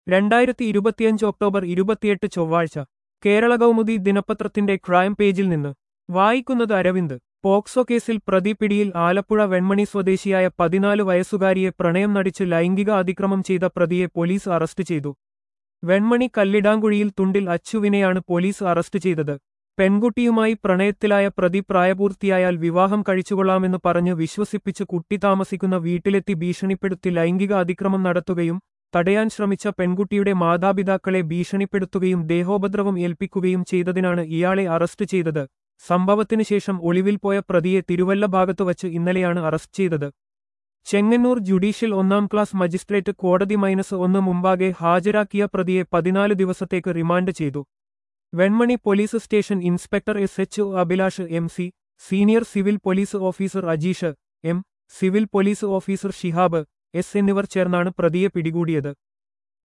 രണ്ടായിരത്തി ഇരുപത്തിയഞ്ച് ഒക്ടോബർ ഇരുപത്തിയെട്ട് ചൊവ്വാഴ്ച കേരള കൗമുദി ദിനപത്രത്തിന്റെ ക്രൈം പേജിൽ നിന്ന് വായിക്കുന്നത് അരവിന്ദ് പോക്സോ കേസിൽ പ്രതി പിടിയിൽ ആലപ്പുഴ വെൺമണി സ്വദേശിയായ പതിനാല് വയസ്സുകാരിയെ പ്രണയം നടിച്ച് ലൈംഗിക അതിക്രമം ചെയ്ത പ്രതിയെ പോലീസ് അറസ്റ്റ് ചെയ്തു വെൺമണി കല്ലിടാങ്കുഴിയിൽ തുണ്ടിൽ അച്ചുവിനെയാണ് പോലീസ് അറസ്റ്റ് ചെയ്തത് പെൺകുട്ടിയുമായി പ്രണയത്തിലായ പ്രതി പ്രായപൂർത്തിയായാൽ വിവാഹം കഴിച്ചുകൊള്ളാമെന്ന് പറഞ്ഞ് വിശ്വസിപ്പിച്ച് കുട്ടി താമസിക്കുന്ന വീട്ടിലെത്തി ഭീഷണിപ്പെടുത്തി ലൈംഗിക അതിക്രമം നടത്തുകയും തടയാൻ ശ്രമിച്ച പെൺകുട്ടിയുടെ മാതാപിതാക്കളെ ഭീഷണിപ്പെടുത്തുകയും ദേഹോപദ്രവം ഏൽപ്പിക്കുകയും ചെയ്തതിനാണ് ഇയാളെ അറസ്റ്റ് ചെയ്തത് സംഭവത്തിനു ശേഷം ഒളിവിൽ പോയ പ്രതിയെ തിരുവല്ല ഭാഗത്തു വച്ച് ഇന്നലെയാണ് അറസ്റ്റ് ചെയ്തത് ചെങ്ങന്നൂർ ജുഡീഷ്യൽ ഒന്നാം ക്ലാസ് മജിസ്ട്രേറ്റ് കോടതി മൈനസ് ഒന്ന് മുമ്പാകെ ഹാജരാക്കിയ പ്രതിയെ പതിനാല് ദിവസത്തേക്ക് റിമാൻഡ് ചെയ്തു Venmani police station inspector S H O Abhilash M C senior civil police officer Ajeesh M civil police officer Shihab S എന്നിവർ ചേർന്നാണ് പ്രതിയെ പിടികൂടിയത്